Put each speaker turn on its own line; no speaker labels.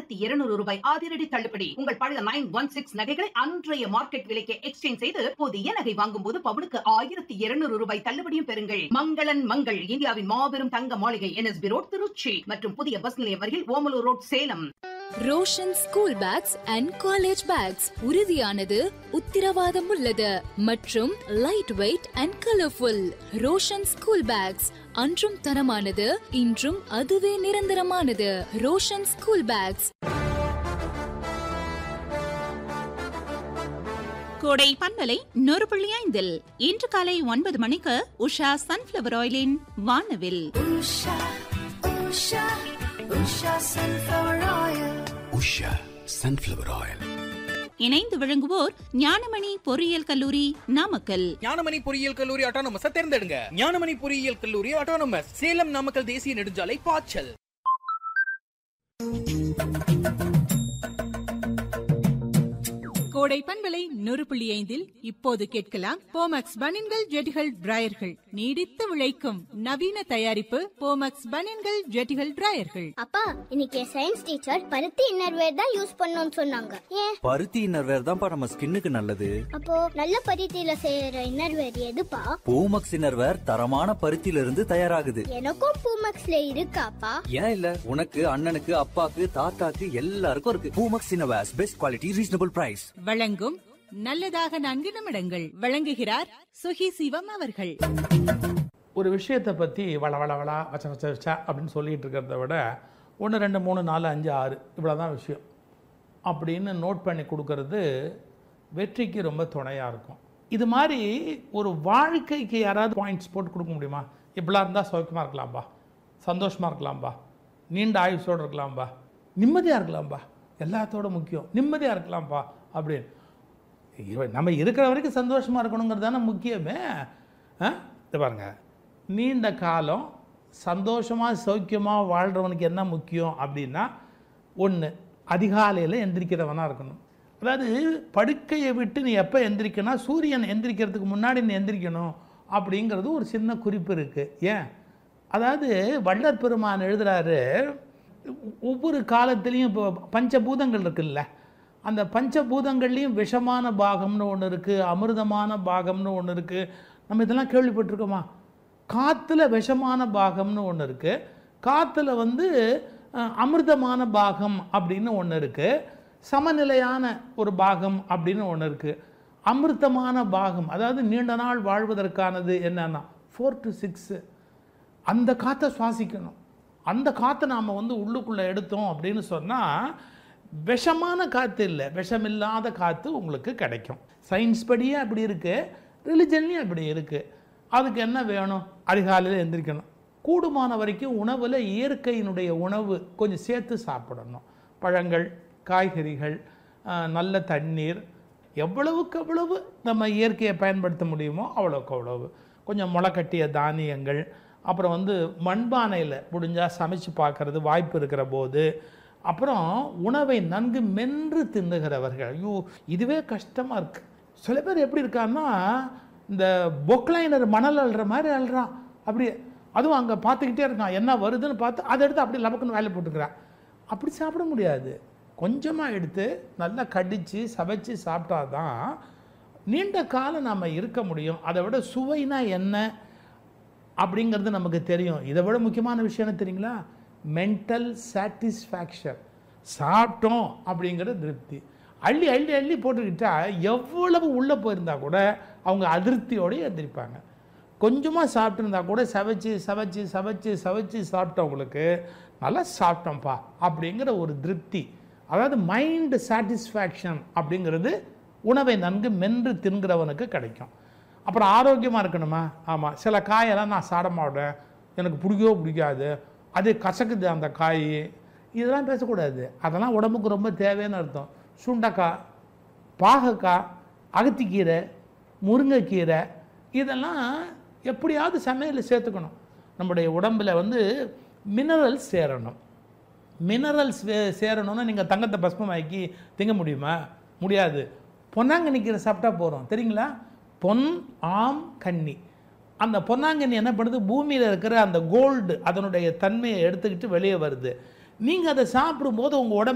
ஆயிரத்தி இருநூறு ரூபாய் அதிரடி தள்ளுபடி உங்கள் பழைய நைன் ஒன் சிக்ஸ் நகைகளை அன்றைய மார்க்கெட் விலைக்கு எக்ஸ்சேஞ்ச் செய்து புதிய நகை வாங்கும் போது பவுனுக்கு ஆயிரத்தி இருநூறு ரூபாய் தள்ளுபடியும் பெறுங்கள் மங்களன் மங்கள் இந்தியாவின் மாபெரும் தங்க மாளிகை என்எஸ்பி ரோட் திருச்சி மற்றும் புதிய பஸ் நிலையம் அருகில் Omalur road Salem
Roshan school bags and college bags உறுதியானது உத்திரவாதம் உள்ளது மற்றும் light weight and colourful Roshan school bags அன்றும் தரமானது இன்றும் அதுவே நிரந்தரமானது ரோஷன் ஸ்கூல் பேக்ஸ்
கோடை பண்பலை நூறு புள்ளி ஐந்தில் இன்று காலை ஒன்பது மணிக்கு உஷா சன்ஃபிளவர் ஆயிலின் வானவில்
உஷா சன்ஃப்ளவர் ஆயில்
இணைந்து விளங்குவோர் ஞானமணி பொறியியல் கல்லூரி நாமக்கல்
ஞானமணி பொறியியல் கல்லூரி ஆட்டோனமஸ் தேர்ந்தெடுங்க ஞானமணி பொறியியல் கல்லூரி ஆட்டோனமஸ் சேலம் நாமக்கல் தேசிய நெடுஞ்சாலை பாய்ச்சல்
கோடை பண்பலை நூறு புள்ளி ஐந்தில் இப்போது கேட்கலாம் போமக்ஸ் பனின்கள் ஜெட்டிகள் டிராயர்கள் நீடித்து உழைக்கும் நவீன தயாரிப்பு போமக்ஸ் பனின்கள் ஜெட்டிகள் டிராயர்கள்
அப்பா இன்னைக்கு சயின்ஸ் டீச்சர் பருத்தி இன்னர்வேர் தான் யூஸ் பண்ணணும்னு சொன்னாங்க ஏன்
பருத்தி இன்னர்வேர் தான்ப்பா நம்ம ஸ்கின்னுக்கு நல்லது
அப்போ நல்ல பருத்தியில செய்யற இன்னர்வேர் எதுப்பா
பூமக்ஸ் இன்னர்வேர் தரமான பருத்தியில இருந்து தயாராகுது
எனக்கும் பூமக்ஸ்ல இருக்காப்பா
ஏன் இல்ல உனக்கு அண்ணனுக்கு அப்பாக்கு தாத்தாக்கு எல்லாருக்கும் இருக்கு Poomex innerwears best quality reasonable price
வழங்கும் நல்லதாக நான்கு நிமிடங்கள் வழங்குகிறார் சுகி சிவம் அவர்கள்
ஒரு விஷயத்தை பற்றி வள வள வள வச்ச வச்ச வச்ச அப்படின்னு சொல்லிட்டு இருக்கிறத விட ஒன்று ரெண்டு மூணு நாலு அஞ்சு ஆறு இவ்வளோ தான் விஷயம் அப்படின்னு நோட் பண்ணி கொடுக்கறது வெற்றிக்கு ரொம்ப துணையாக இருக்கும் இது மாதிரி ஒரு வாழ்க்கைக்கு யாராவது பாயிண்ட்ஸ் போட்டு கொடுக்க முடியுமா இப்படிலாம் இருந்தால் சௌக்கியமாக இருக்கலாம்பா சந்தோஷமாக இருக்கலாம்பா நீண்ட ஆயுஷோடு இருக்கலாம்பா நிம்மதியாக இருக்கலாம்பா எல்லாத்தோட முக்கியம் நிம்மதியாக இருக்கலாம்பா அப்படின்னு இவ- நம்ம இருக்கிற வரைக்கும் சந்தோஷமாக இருக்கணுங்கிறது தானே முக்கியமே ஆ இது பாருங்க நீண்ட காலம் சந்தோஷமாக சௌக்கியமாக வாழ்கிறவனுக்கு என்ன முக்கியம் அப்படின்னா ஒன்று அதிகாலையில் எந்திரிக்கிறவனாக இருக்கணும் அதாவது படுக்கையை விட்டு நீ எப்போ எந்திரிக்கனா சூரியன் எந்திரிக்கிறதுக்கு முன்னாடி நீ எந்திரிக்கணும் அப்படிங்கிறது ஒரு சின்ன குறிப்பு இருக்குது ஏன் அதாவது வள்ளற் பெருமான் எழுதுறாரு ஒவ்வொரு காலத்துலேயும் இப்போ பஞ்சபூதங்கள் இருக்குல்ல அந்த பஞ்சபூதங்கள்லேயும் விஷமான பாகம்னு ஒன்று இருக்குது அமிர்தமான பாகம்னு ஒன்று இருக்குது நம்ம இதெல்லாம் கேள்விப்பட்டிருக்கோமா காற்றுல விஷமான பாகம்னு ஒன்று இருக்குது காற்றுல வந்து அஹ், அமிர்தமான பாகம் அப்படின்னு ஒன்று இருக்குது சமநிலையான ஒரு பாகம் அப்படின்னு ஒன்று இருக்குது அமிர்தமான பாகம் அதாவது நீண்ட நாள் வாழ்வதற்கானது என்னன்னா ஃபோர் டு சிக்ஸு அந்த காற்றை சுவாசிக்கணும் அந்த காற்றை நாம் வந்து உள்ளுக்குள்ளே எடுத்தோம் அப்படின்னு சொன்னால் விஷமான காற்று இல்லை விஷமில்லாத காற்று உங்களுக்கு கிடைக்கும் சயின்ஸ் படியே அப்படி இருக்குது ரிலிஜன்லேயும் அப்படி இருக்குது அதுக்கு என்ன வேணும் அதிகாலையில் எந்திரிக்கணும் கூடுமான வரைக்கும் உணவில் இயற்கையினுடைய உணவு கொஞ்சம் சேர்த்து சாப்பிடணும் பழங்கள் காய்கறிகள் ஆஹ், நல்ல தண்ணீர் எவ்வளவுக்கு எவ்வளவு நம்ம இயற்கையை பயன்படுத்த முடியுமோ அவ்வளோக்கு அவ்வளவு கொஞ்சம் முளைக்கட்டிய தானியங்கள் அப்புறம் வந்து மண்பானையில் முடிஞ்சால் சமைச்சு பார்க்கறது வாய்ப்பு இருக்கிற போது அப்புறம் உணவை நன்கு மென்று தின்னுகிறவர்கள் ஐயோ இதுவே கஷ்டமாக இருக்குது சில பேர் எப்படி இருக்கான்னா இந்த பொக்லைனர் மணல் அள்ளுற மாதிரி அள்ளுறான் அப்படியே அதுவும் அங்கே பார்த்துக்கிட்டே இருக்கான் என்ன வருதுன்னு பார்த்து அதை எடுத்து அப்படியே லபக்குன்னு வேலை போட்டுக்கிறான் அப்படி சாப்பிட முடியாது கொஞ்சமாக எடுத்து நல்லா கடித்து சமைச்சு சாப்பிட்டா தான் நீண்ட காலம் நாம் இருக்க முடியும் அதை விட சுவைனா என்ன அப்படிங்கிறது நமக்கு தெரியும் இதை விட முக்கியமான விஷயம் என்ன தெரியுங்களா மென்டல் சாட்டிஸ்ஃபேக்ஷன் சாப்பிட்டோம் அப்படிங்கிற திருப்தி அள்ளி அள்ளி அள்ளி போட்டுக்கிட்டா எவ்வளவு உள்ளே போயிருந்தா கூட அவங்க அதிருப்தியோடய எந்திரிப்பாங்க கொஞ்சமாக சாப்பிட்டுருந்தா கூட சவைச்சு சவைச்சு சவைச்சு சவைச்சு சாப்பிட்டவங்களுக்கு நல்லா சாப்பிட்டோம்ப்பா அப்படிங்கிற ஒரு திருப்தி அதாவது மைண்ட் சாட்டிஸ்ஃபேக்ஷன் அப்படிங்கிறது உணவை நன்கு மென்று தின்கிறவனுக்கு கிடைக்கும் அப்புறம் ஆரோக்கியமாக இருக்கணுமா ஆமாம் சில காயெல்லாம் நான் சாப்பிட மாட்டேன் எனக்கு பிடிக்கவோ பிடிக்காது அது கசக்குது அந்த காய் இதெல்லாம் பேசக்கூடாது அதெல்லாம் உடம்புக்கு ரொம்ப தேவைன்னு அர்த்தம் சுண்டைக்காய் பாகக்காய் அகத்திக்கீரை முருங்கைக்கீரை இதெல்லாம் எப்படியாவது சமையலில் சேர்த்துக்கணும் நம்முடைய உடம்பில் வந்து மினரல்ஸ் சேரணும் மினரல்ஸ் சேரணும்னா நீங்கள் தங்கத்தை பஸ்மமாக்கி திங்க முடியுமா முடியாது பொன்னாங்கண்ணி கீரை சாப்பிட்டா போகிறோம் தெரியுங்களா பொன் ஆம் கன்னி அந்த பொன்னாங்கண்ணி என்ன பண்ணுது பூமியில் இருக்கிற அந்த கோல்டு அதனுடைய தன்மையை எடுத்துக்கிட்டு வெளியே வருது நீங்கள் அதை சாப்பிடும்போது உங்கள் உடம்பு